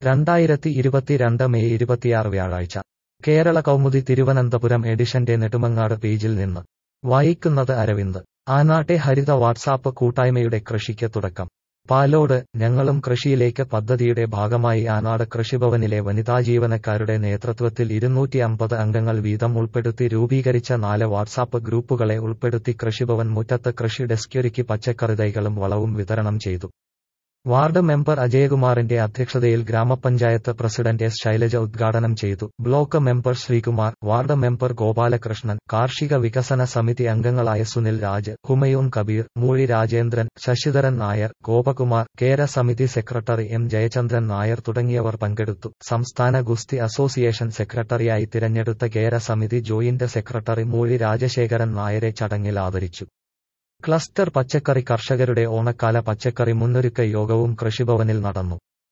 രണ്ടായിരത്തി ഇരുപത്തിരണ്ട് മെയ് ഇരുപത്തിയാറ് വ്യാഴാഴ്ച കേരള കൗമുദി തിരുവനന്തപുരം എഡിഷന്റെ നെടുമങ്ങാട് പേജിൽ നിന്ന് വായിക്കുന്നത് അരവിന്ദ് ആനാട്ടെ ഹരിത വാട്സാപ്പ് കൂട്ടായ്മയുടെ കൃഷിക്ക് തുടക്കം പാലോട് ഞങ്ങളും കൃഷിയിലേക്ക് പദ്ധതിയുടെ ഭാഗമായി ആനാട് കൃഷിഭവനിലെ വനിതാ ജീവനക്കാരുടെ നേതൃത്വത്തിൽ ഇരുന്നൂറ്റി അമ്പത് അംഗങ്ങൾ വീതം ഉൾപ്പെടുത്തി രൂപീകരിച്ച നാല് വാട്സാപ്പ് ഗ്രൂപ്പുകളെ ഉൾപ്പെടുത്തി കൃഷിഭവൻ മുറ്റത്ത് കൃഷി ഡെസ്ക്യൊരുക്കി പച്ചക്കറി തൈകളും വളവും വിതരണം ചെയ്തു വാർഡ് മെമ്പർ അജയകുമാറിന്റെ അധ്യക്ഷതയിൽ ഗ്രാമപഞ്ചായത്ത് പ്രസിഡന്റ് എസ് ശൈലജ ഉദ്ഘാടനം ചെയ്തു block member Sreekumar ward member Gopalakrishnan കാർഷിക വികസന സമിതി അംഗങ്ങളായ സുനിൽ രാജ് ഹുമയൂൺ കബീർ മൂഴി രാജേന്ദ്രൻ ശശിധരൻ നായർ ഗോപകുമാർ കേര സമിതി സെക്രട്ടറി എം ജയചന്ദ്രൻ നായർ തുടങ്ങിയവർ പങ്കെടുത്തു സംസ്ഥാന ഗുസ്തി അസോസിയേഷൻ സെക്രട്ടറിയായി തിരഞ്ഞെടുത്ത കേര സമിതി ജോയിന്റ് സെക്രട്ടറി മൂഴി രാജശേഖരൻ നായരെ ചടങ്ങിൽ ആദരിച്ചു ക്ലസ്റ്റർ പച്ചക്കറി കർഷകരുടെ ഓണക്കാല പച്ചക്കറി മുന്നൊരുക്ക യോഗവും കൃഷിഭവനിൽ നടന്നു